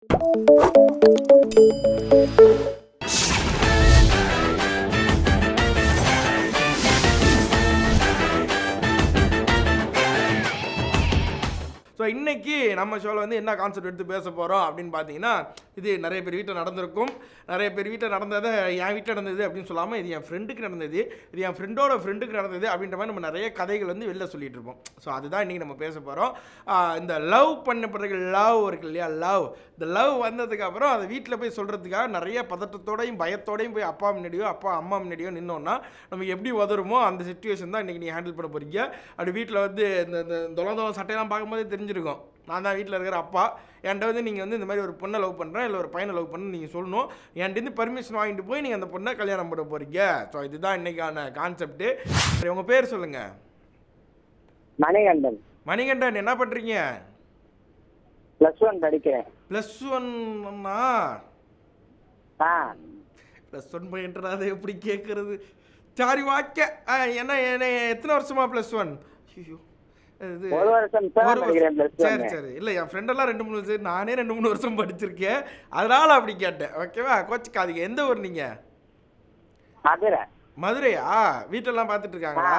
So இன்னைக்கு நம்ம ஷோவில் வந்து என்ன கான்செப்ட் எடுத்து பேச போகிறோம் அப்படின்னு பார்த்தீங்கன்னா இது நிறைய பேர் வீட்டில் நடந்திருக்கும் நிறைய பேர் வீட்டில் நடந்ததை என் வீட்டில் நடந்தது அப்படின்னு சொல்லாமல் இது என் ஃப்ரெண்டுக்கு நடந்தது இது என் ஃப்ரெண்டோட ஃப்ரெண்டுக்கு நடந்தது அப்படின்ற மாதிரி நம்ம நிறைய கதைகள் வந்து வெளில சொல்லிட்டு இருப்போம் ஸோ அதுதான் இன்றைக்கி நம்ம பேச போகிறோம் இந்த லவ் பண்ணப்படுற லவ் இருக்கு இல்லையா லவ் இந்த லவ் வந்ததுக்கப்புறம் அதை வீட்டில் போய் சொல்கிறதுக்காக நிறைய பதட்டத்தோடையும் பயத்தோடையும் போய் அப்பா முன்னாடியோ அப்பா அம்மா முன்னாடியோ நின்னோன்னா நமக்கு எப்படி உதருமோ அந்த சுச்சுவேஷன் தான் இன்றைக்கி நீ ஹேண்டில் பண்ண போகிறீங்க அப்படி வீட்டில் வந்து இந்த இந்த தொலை தொலை சட்டையெல்லாம் பார்க்கும்போதே தெரிஞ்சிருக்கும் நான் தான் வீட்டில் இருக்கிற அப்பா என்கிட்ட வந்து நீங்கள் வந்து இந்த மாதிரி ஒரு பொண்ணை லவ் பண்ணுறேன் இல்லை ஒரு பையனை லவ் பண்ணு நீங்கள் சொல்லணும் என்கிட்ட பர்மிஷன் வாங்கிட்டு போய் நீங்கள் அந்த பொண்ணை கல்யாணம் பண்ண போகிறீங்க ஸோ இதுதான் இன்றைக்கான கான்செப்ட்டு சரி உங்கள் பேர் சொல்லுங்கள் மணிகண்டன் மணிகண்டன் என்ன பண்ணுறீங்க பிளஸ் ஒன் படிக்கிறேன் ப்ளஸ் ஒன்னா ஆ ப்ளஸ் ஒன் பையன்றது எப்படி கேட்குறது சாரி வாக்க ஆ, என்ன என்ன எத்தனை வருஷமா ப்ளஸ் ஒன் ஐயோ இது ஒரு வருஷம் தான் ஒரு படிக்கிறேன் வருஷம். பிளஸ் சரி ஒன் சரி இல்லை என் ஃப்ரெண்டெல்லாம் ரெண்டு மூணு வருஷம் நானே ரெண்டு மூணு வருஷம் படிச்சிருக்கேன் அதனால அப்படி கேட்டேன் ஓகேவா கோச்சிக்காதீங்க எந்த ஊர் நீங்கள் மதுரை மதுரையா வீட்டெல்லாம் பார்த்துட்டு இருக்காங்களா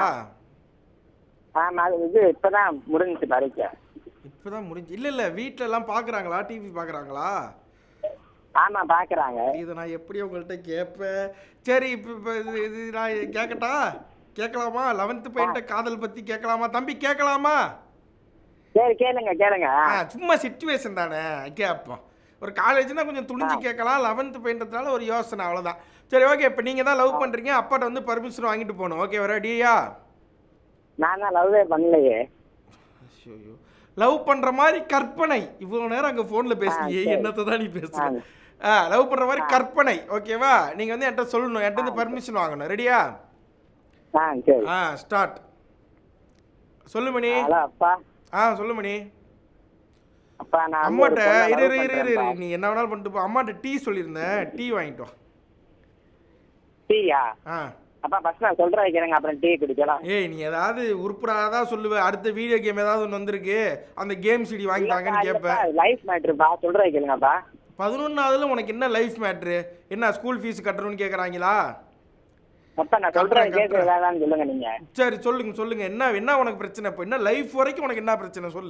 ஆமா அது இது இப்பதான் முடிஞ்சுச்சு பரீட்சை இப்போதான் முடிஞ்சு இல்லை இல்லை வீட்டிலலாம் பார்க்குறாங்களா டிவி பார்க்குறாங்களா ஆமா பாக்குறாங்க இதை நான் எப்படி உங்கள்கிட்ட கேட்பேன் சரி இப்போ இப்போ இது இது நான் கேட்கட்டா கேட்கலாமா லெவன்த்து பையன்ட்ட காதல் பற்றி கேட்கலாமா தம்பி கேட்கலாமா சரி கேளுங்க கேளுங்க ஆ சும்மா சுச்சுவேஷன் தானே கேட்போம் ஒரு காலேஜ்னா கொஞ்சம் துணிஞ்சு கேட்கலாம் லெவன்த்து பையன்றதுனால ஒரு யோசனை அவ்வளோதான் சரி ஓகே இப்போ நீங்கள் தான் லவ் பண்ணுறீங்க அப்பாட்ட வந்து பர்மிஷன் வாங்கிட்டு போகணும் ஓகே ரெடியா நான் தான் லவ்வே பண்ணலையே ஐயோ லவ் பண்ணுற மாதிரி கற்பனை இவ்வளோ நேரம் அங்கே ஃபோனில் பேசுனியே சரி. என்னத்தை தான் நீ பேசுற ஆ லவ் பண்ணுற மாதிரி கற்பனை ஓகேவா நீங்கள் வந்து என்கிட்ட சொல்லணும் என்கிட்ட வந்து பர்மிஷன் வாங்கணும் ரெடியா ஆ சரி ஆ ஸ்டார்ட் சொல்லு மணி ஹலோ அப்பா ஆ சொல்லு மணி அப்பா நான் வந்து அம்மாட்ட ஒரு பொண்ணை இரு love இரு இரு இரு பண்றேன்ப்பா. நீ என்ன வேணாலும் பண்ணிட்டு போ அம்மாட்ட டீ சொல்லியிருந்தேன் டீ வாங்கிட்டு வா டீயா ஆ அப்பா ஃபர்ஸ்ட் நான் சொல்ற வைக்கிறேங்க அப்புறம் டீ குடிக்கலாம் ஏய் நீ ஏதாவது உருப்படாதா சொல்லுவ அடுத்த வீடியோ கேம் ஏதாவது ஒன்று வந்திருக்கு அந்த கேம் சிடி வாங்கிட்டாங்கன்னு கேட்பேன் லைஃப் மேட்ருப்பா சொல்ற வைக்கிறேங்கப்பா பதினொன்னாவதுல உனக்கு என்ன லைஃப் மேட்ரு என்ன ஸ்கூல் ஃபீஸ் கட்டணும்னு கேட்குறாங்களா அப்பா நான் சொல்றேன் கட்டுறேன், கேட்க வேணாம்னு சொல்லுங்க நீங்க சரி சொல்லுங்க சொல்லுங்க என்ன என்ன உனக்கு பிரச்சனை இப்போ என்ன லைஃப் வரைக்கும் உனக்கு என்ன பிரச்சனை சொல்லு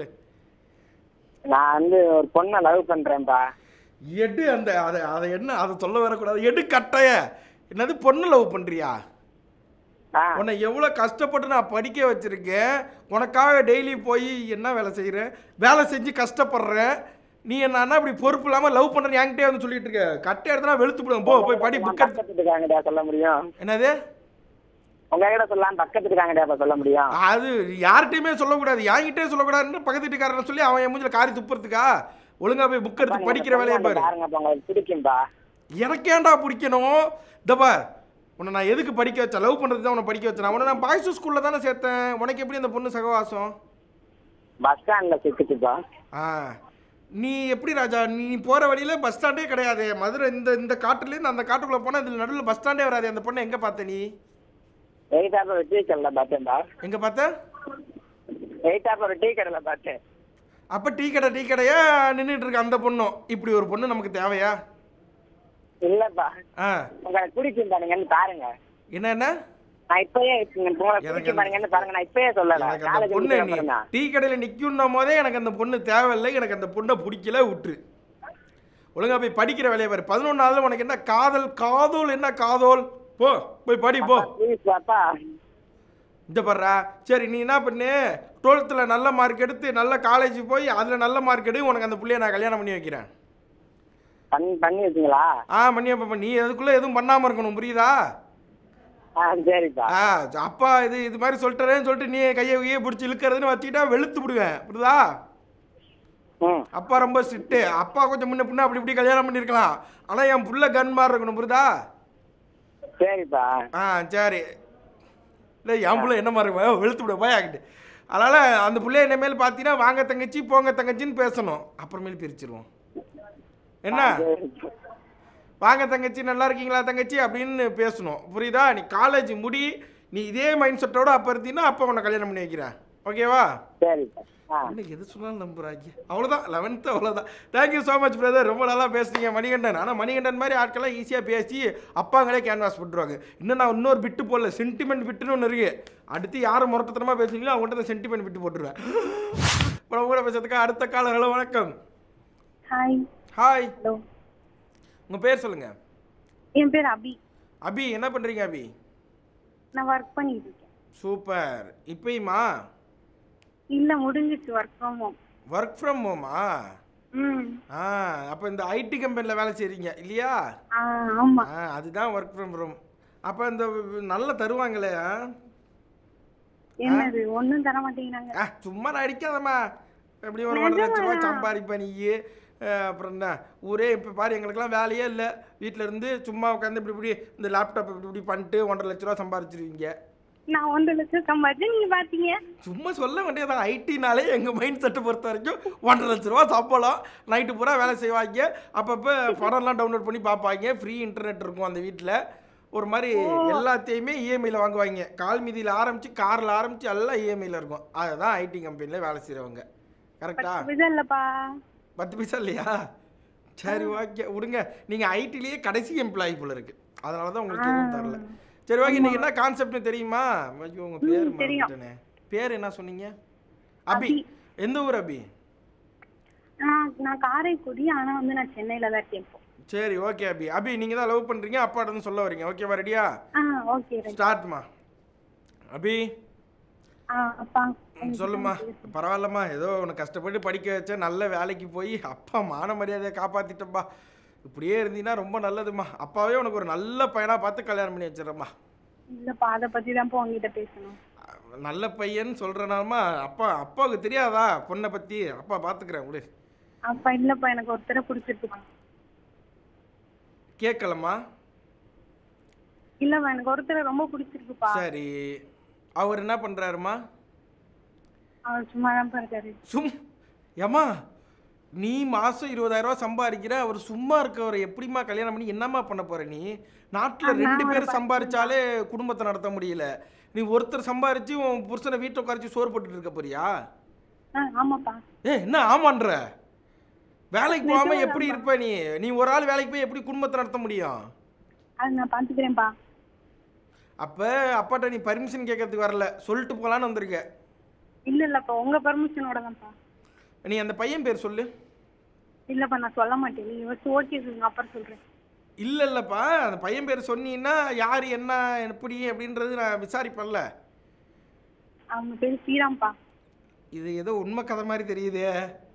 நான் வந்து ஒரு பொண்ணை லவ் பண்றேன்ப்பா எடு அந்த அதை அதை என்ன அதை சொல்ல வரக்கூடாது எடு கட்டைய என்னது பொண்ணு லவ் பண்ணுறியா ஆ உன்னை எவ்வளோ கஷ்டப்பட்டு நான் படிக்க வச்சிருக்கேன் உனக்காக டெய்லி போய் என்ன வேலை செய்கிறேன் வேலை செஞ்சு கஷ்டப்படுறேன் நீ என்னன்னா இப்படி பொறுப்பு இல்லாமல் லவ் பண்ணுறேன் என்கிட்டே வந்து சொல்லிட்டு இருக்க கட்டை எடுத்தா வெளுத்து போடுவேன் போ போய் படி புக் எடுத்து பக்கத்து இருக்காங்கடா சொல்ல முடியும் என்னது உங்க கிட்ட சொல்லலாம் பக்கத்து இருக்காங்கடா சொல்ல முடியும் அது யார்கிட்டயுமே சொல்லக்கூடாது என்கிட்டே சொல்லக்கூடாதுன்னு பக்கத்து வீட்டுக்காரன் சொல்லி அவன் என் மூஞ்சில காரி துப்புறதுக்கா ஒழுங்கா போய் புக் எடுத்து படிக்கிற வேலையை பாரு பாருங்க அப்ப உங்களுக்கு பிடிக்கும்பா எனக்கு ஏன்டா பிடிக்கணும் இந்த பார் உன்னை நான் எதுக்கு படிக்க வச்சேன் லவ் பண்ணுறது தான் உன்னை படிக்க வச்சேன் உன்னை நான் பாய்ஸ் ஸ்கூலில் தானே சேர்த்தேன் உனக்கு எப்படி அந்த பொண்ணு சகவாசம் பஸ் ஸ்டாண்ட்ல சிக்கிச்சுப்பா ஆ நீ எப்படி ராஜா நீ போகிற வழியில் பஸ் ஸ்டாண்டே கிடையாது மதுரை இந்த இந்த காட்டுலேருந்து அந்த காட்டுக்குள்ளே போனால் இதில் நடுவில் பஸ் ஸ்டாண்டே வராது அந்த பொண்ணை எங்கே பார்த்த நீ எயிட்டாப்ல ஒரு டீ கடையில பார்த்தேன்டா எங்கே பார்த்த எயிட்டாப்ல ஒரு டீ கடையில பார்த்தேன் அப்போ டீ கடை டீ கடையா நின்றுட்டு இருக்கு அந்த பொண்ணும் இப்படி ஒரு பொண்ணு நமக்கு தேவையா இல்லப்பா ஆ உங்களுக்கு பிடிக்கும்பா நீங்கன்னு பாருங்க என்ன என்ன நான் இப்பயே உங்களுக்கு எனக்கு பிடிக்கும்பா நீங்கன்னு பாருங்க நான் இப்பயே சொல்லல எனக்கு அந்த காலேஜ் பொண்ணு முடிக்கிற நீ அப்புறம் தான். டீ கடையில் நிற்குன்னும் போதே எனக்கு அந்த பொண்ணு தேவையில்லை எனக்கு அந்த பொண்ணை பிடிக்கல விட்டுரு ஒழுங்கா போய் படிக்கிற வேலையை பாரு பதினொன்றாவது உனக்கு என்ன காதல் காதல் என்ன காதல் போ போய் படி போ ப்ளீஸ் பாப்பா இந்த படுறா சரி நீ என்ன பண்ணு டுவெல்த்தில் நல்ல மார்க் எடுத்து நல்ல காலேஜ் போய் அதில் நல்ல மார்க் எடு உனக்கு அந்த புள்ளைய நான் கல்யாணம் பண்ணி வைக்கிறேன் பண்ணி பண்ணி வச்சுங்களா ஆ பண்ணி அப்போ நீ அதுக்குள்ளே எதுவும் பண்ணாமல் இருக்கணும் புரியுதா ஆ சரிப்பா ஆ அப்பா இது இது மாதிரி சொல்லிட்டேன்னு சொல்லிட்டு நீ கையை கையை பிடிச்சி இழுக்கிறதுன்னு வச்சுக்கிட்டா வெளுத்து விடுவேன் புரியுதா ம் அப்பா ரொம்ப ஸ்ட்ரிக்ட்டு அப்பா கொஞ்சம் முன்ன பின்ன அப்படி இப்படி கல்யாணம் பண்ணியிருக்கலாம் ஆனால் என் புள்ள கன் மாதிரி இருக்கணும் புரியுதா சரிப்பா ஆ சரி இல்லை என் புள்ள என்ன மாதிரி இருக்கும்? வெளுத்து விட போயாக்கிட்டு அதனால் அந்த பிள்ளைய இனிமேல் பார்த்தீங்கன்னா வாங்க தங்கச்சி போங்க தங்கச்சின்னு பேசணும் அப்புறமேல் பிரிச்சிருவோம் என்ன சரி. வாங்க தங்கச்சி நல்லா இருக்கீங்களா தங்கச்சி அப்படின்னு பேசணும் புரியுதா நீ காலேஜ் முடி நீ இதே மைண்ட் செட்டோட அப்போ இருந்தீங்கன்னா அப்போ உன்னை கல்யாணம் பண்ணி வைக்கிறேன் ஓகேவா சரிப்பா ஆ. என்ன எது சொன்னாலும் நம்புறாங்க அவ்வளோதான் லெவன்த்து அவ்வளோதான் தேங்க்யூ ஸோ மச் பிரதர் ரொம்ப நல்லா பேசுனீங்க மணிகண்டன் ஆனால் மணிகண்டன் மாதிரி ஆட்கள்லாம் ஈஸியாக பேசி அப்பாங்களே கேன்வாஸ் பண்ணுறாங்க இன்னும் நான் இன்னொரு பிட்டு போடல சென்டிமெண்ட் பிட்டுன்னு ஒன்று இருக்கு அடுத்து யார் முரட்டத்தனமாக பேசுறீங்களோ அவங்கள்ட்ட அந்த சென்டிமெண்ட் பிட்டு போட்டுருவேன் இப்போ கூட பேசுறதுக்கு அடுத்த காலம் ஹலோ வணக்கம் ஹாய் ஹாய் ஹலோ உங்கள் பேர் சொல்லுங்கள் என் பேர் அபி அபி என்ன பண்ணுறீங்க அபி நான் ஒர்க் பண்ணிட்டு இருக்கேன் சூப்பர் இப்பயுமா இல்ல முடிஞ்சிச்சு work from home work from ஹோமா ம் ஆ அப்போ இந்த ஐடி கம்பெனியில் வேலை செய்கிறீங்க இல்லையா ஆ ஆமா ஆ அதுதான் ஒர்க் ஃப்ரம் ஹோம் அப்போ இந்த நல்லா தருவாங்களே ஆ? என்னது ஒண்ணும் தர மாட்டேங்கிறாங்க ஆ சும்மா நான் அடிக்காதம்மா எப்படியும் ஒரு ஒன்றரை லட்ச ரூபா சம்பாதிப்ப நீ அஹ், அப்புறம் என்ன ஊரே இப்போ பாரு எங்களுக்கெல்லாம் வேலையே இல்லை வீட்டில் இருந்து சும்மா உட்காந்து இப்படி இப்படி இந்த லேப்டாப் இப்படி இப்படி பண்ணிட்டு ஒன்றரை லட்ச ரூபா சம்பாதிச்சிருவீங்க நான் ஒன்றரை லட்சம் சம்பாதிச்சு நீங்க பாத்தீங்க சும்மா சொல்ல வேண்டியதான் ஐடினாலே எங்கள் மைண்ட் செட்டை பொறுத்த வரைக்கும் ஒன்றரை லட்ச ரூபா சம்பளம் நைட்டு பூரா வேலை செய்வாங்க அப்பப்போ படம்லாம் டவுன்லோட் பண்ணி பார்ப்பாங்க ஃப்ரீ இன்டர்நெட் இருக்கும் அந்த வீட்டில் ஒரு மாதிரி எல்லாத்தையுமே இஎம்ஐயில் வாங்குவாங்க கால் மீதியில் ஆரம்பித்து காரில் ஆரம்பித்து எல்லாம் இஎம்ஐயில் இருக்கும் அதுதான் ஐடி கம்பெனியில் வேலை செய்கிறவங்க கரெக்டா விதம் இல்லப்பா பத்து பைசா இல்லையா சரி ஓகே விடுங்க நீங்கள் ஐடிலேயே கடைசி எம்ப்ளாயி போல இருக்கு அதனால தான் உங்களுக்கு எதுவும் தரல சரி ஓகே நீங்கள் என்ன கான்செப்ட்னு தெரியுமா ஐயோ உங்கள் பேர் தெரியும். மறந்துட்டேனே பேர் என்ன சொன்னீங்க அபி அபி. எந்த ஊர் அபி நான் நான் காரைக்குடி ஆனா வந்து நான் சென்னையில தான் இருக்கேன் இப்போ சரி ஓகே அபி அபி நீங்கள் தான் லவ் பண்ணுறீங்க அப்பாட்ட இருந்து சொல்ல வரீங்க ஓகேவா ரெடியா ஆ ஓகே ரைட் ஸ்டார்ட்மா அபி ஆ அப்பா ம், சொல்லுமா பரவாயில்லம்மா ஏதோ உனக்கு கஷ்டப்பட்டு படிக்க வச்ச நல்ல வேலைக்கு போய் அப்பா மான மரியாதையை காப்பாத்திட்டப்பா இப்படியே இருந்தீங்கன்னா ரொம்ப நல்லதும்மா அப்பாவே உனக்கு ஒரு நல்ல பையனாக பார்த்து கல்யாணம் பண்ணி வச்சிடறம்மா இல்லப்பா அதை பத்தி தான்ப்பா உங்ககிட்ட பேசணும் நல்ல பையன் சொல்கிறனாலுமா அப்பா அப்பாவுக்கு தெரியாதா பொண்ணை பற்றி அப்பா பார்த்துக்கிறேன் விடு அப்பா இல்லப்பா எனக்கு ஒருத்தரை பிடிச்சிருக்குப்பா கேட்கலம்மா இல்லப்பா எனக்கு ஒருத்தரை ரொம்ப பிடிச்சிருக்குப்பா சரி அவர் என்ன பண்ணுறாருமா அவர் சும்மா தான் இருக்காரு சும் ஏம்மா நீ மாதம் இருபதாயிரம் ரூபாய் சம்பாதிக்கிற அவர் சும்மா இருக்கவரை எப்படிம்மா கல்யாணம் பண்ணி என்னம்மா பண்ண போற நீ நாட்டில் ரெண்டு பேர் சம்பாதிச்சாலே குடும்பத்தை நடத்த முடியல நீ ஒருத்தர் சம்பாரிச்சு உன் புருஷனை வீட்டை உட்காரிச்சு சோறு போட்டுட்டு இருக்க போறியா ஆ ஆமாப்பா ஏ என்ன ஆமான்ற வேலைக்கு போகாம எப்படி இருப்ப நீ நீ ஒரு ஆள் வேலைக்கு போய் எப்படி குடும்பத்தை நடத்த முடியும் அது நான் பாத்துக்கிறேன்ப்பா அப்போ அப்பாட்ட நீ பர்மிஷன் கேட்கறதுக்கு வரல சொல்லிட்டு போகலான்னு வந்திருக்க இல்ல இல்லப்பா உங்க பர்மிஷனோட தான்ப்பா நீ அந்த பையன் பேர் சொல்லு இல்லப்பா நான் சொல்ல மாட்டேன் நீங்க ஃபர்ஸ்ட் ஓகே சொல்லுங்க அப்புறம் சொல்றேன் இல்லை இல்லைப்பா அந்த பையன் பேர் சொன்னீங்கன்னா யார் என்ன எப்படி அப்படின்றது நான் விசாரிப்பேன்ல அவங்க பேர் ஸ்ரீராம்ப்பா இது ஏதோ உண்மை கதை மாதிரி தெரியுதே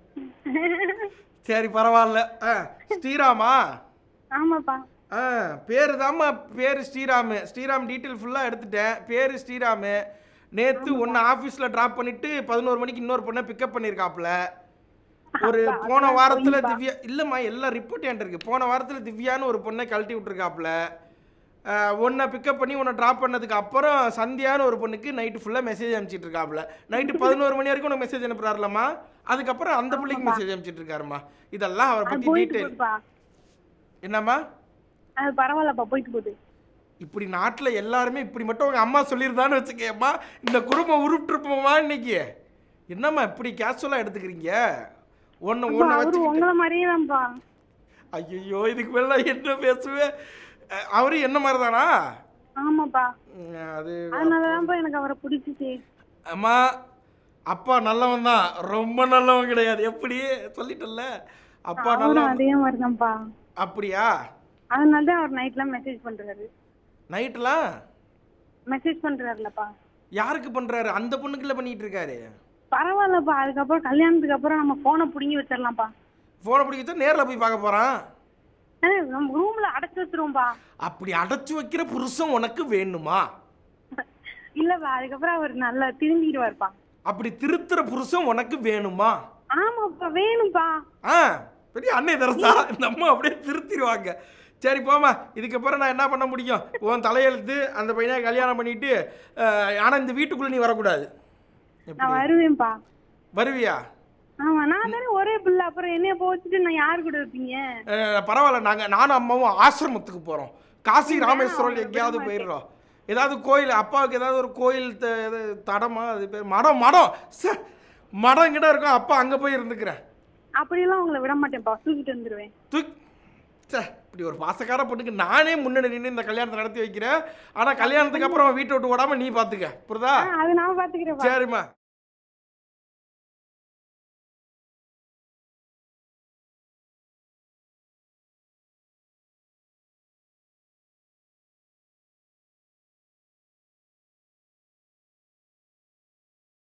சரி பரவாயில்ல ஆ ஸ்ரீராமா ஆமாப்பா ஆ பேர் தாம்மா பேர் ஸ்ரீராமு ஸ்ரீராம் டீட்டெயில் ஃபுல்லாக எடுத்துட்டேன் பேர் ஸ்ரீராமு நேற்று ஒன்று ஆஃபீஸில் ட்ராப் பண்ணிவிட்டு பதினோரு மணிக்கு இன்னொரு பொண்ணை பிக்கப் பண்ணியிருக்காப்புல ஒரு போன வாரத்தில் திவ்யா இல்லைம்மா எல்லா ரிப்போர்ட் என்கிட்ட இருக்கு போன வாரத்தில் திவ்யான்னு ஒரு பொண்ணை கழட்டி விட்ருக்காப்புல உன்னை பிக்கப் பண்ணி உன்னை ட்ராப் பண்ணதுக்கு அப்புறம் சந்தியான்னு ஒரு பொண்ணுக்கு நைட்டு ஃபுல்லாக மெசேஜ் அனுப்பிச்சிட்டு இருக்காப்புல நைட்டு பதினோரு மணி வரைக்கும் உனக்கு மெசேஜ் அனுப்புறாருலம்மா அதுக்கப்புறம் அந்த பிள்ளைக்கு மெசேஜ் அனுப்பிச்சிட்டு இருக்காருமா இதெல்லாம் அவரை அது பற்றி போயிட்டு டீட்டெயில் போகுதுப்பா என்னம்மா அது பரவாயில்லப்பா போயிட்டு போகுது இப்படி நாட்டில் எல்லாருமே இப்படி மட்டும் உங்கள் அம்மா சொல்லியிருந்தான்னு வச்சுக்கேம்மா இந்த குடும்பம் உருப்பிட்டுருப்போமா இன்னைக்கு என்னம்மா இப்படி கேஷுவலாக எடுத்துக்கிறீங்க ஒன்று அப்பா, ஒன்று அவரு வச்சு உங்களை மாதிரியே தான்ப்பா ஐயோ இதுக்கு மேலே நான் என்ன பேசுவேன் அஹ், அவரு என்ன மாதிரி தானா ஆமாப்பா உம், அது அதனாலதான்ப்பா எனக்கு அவரை பிடிச்சிச்சு அம்மா அப்பா நல்லவன் தான் ரொம்ப நல்லவன் கிடையாது எப்படி சொல்லிட்டல்ல அப்பா அவரும் நல்லவன் அதே மாதிரிதான்ப்பா அப்படியா அதனால தான் அவர் நைட்லாம் மெசேஜ் பண்றாரு நைட்லாம் மெசேஜ் பண்றாருலப்பா யாருக்கு பண்ணுறாரு அந்த பொண்ணுக்குள்ள பண்ணிட்டு இருக்காரு பரவாயில்லப்பா அதுக்கப்புறம் கல்யாணத்துக்கு அப்புறம் நம்ம போனை பிடுங்கி வச்சிடலாம்ப்பா ஃபோனை பிடிக்க நேரில் போய் பார்க்க போகிறான் ஆ, நம்ம ரூம்ல அடைச்சு வச்சிருவோம்ப்பா அப்படி அடைச்சு வைக்கிற புருஷன் உனக்கு வேணுமா இல்லப்பா அதுக்கப்புறம் அவர் நல்லா திரும்பிடுவாருப்பா அப்படி திருத்துற புருஷன் உனக்கு வேணுமா ஆமாப்பா வேணும்ப்பா ஆ பெரிய அன்னை தரசா இந்த அம்மா அப்படியே திருத்திடுவாங்க சரி போமா இதுக்கப்புறம் நான் என்ன பண்ண முடியும் உன் தலையெழுத்து அந்த பையனை கல்யாணம் பண்ணிட்டு ஆனால் இந்த வீட்டுக்குள்ளே நீ வரக்கூடாது எப்படி? நான் வருவேன்ப்பா வருவியா ஆமா நான் தானே ஒரே பிள்ளை அப்புறம் என்னைய போச்சுட்டு நான் யார் கூட இருப்பீங்க அஹ், பரவாயில்ல நாங்கள் நானும் அம்மாவும் ஆசிரமத்துக்கு போகிறோம் காசி ராமேஸ்வரம் எங்கேயாவது போயிடுறோம் ஏதாவது கோயில் அப்பாவுக்கு ஏதாவது ஒரு கோயில் த- இது தடமா அது பேர் மடம் மடம் ச மடம் கிட்ட இருக்கும் அப்பா அங்கே போய் இருந்துக்கிறேன் அப்படியெல்லாம் உங்களை விட மாட்டேன்ப்பா தூக்கிட்டு வந்துருவேன் தூக் ச்சே இப்படி ஒரு பாசக்கார பொண்ணுக்கு நானே முன்னாடி நின்று இந்த கல்யாணத்தை நடத்தி வைக்கிறேன் ஆனால் கல்யாணத்துக்கு அப்புறம் வீட்டை விட்டு ஓடாமல் நீ பார்த்துக்க புரியுதா ஆ, அது நான் பாத்துக்கிறேன் சரிம்மா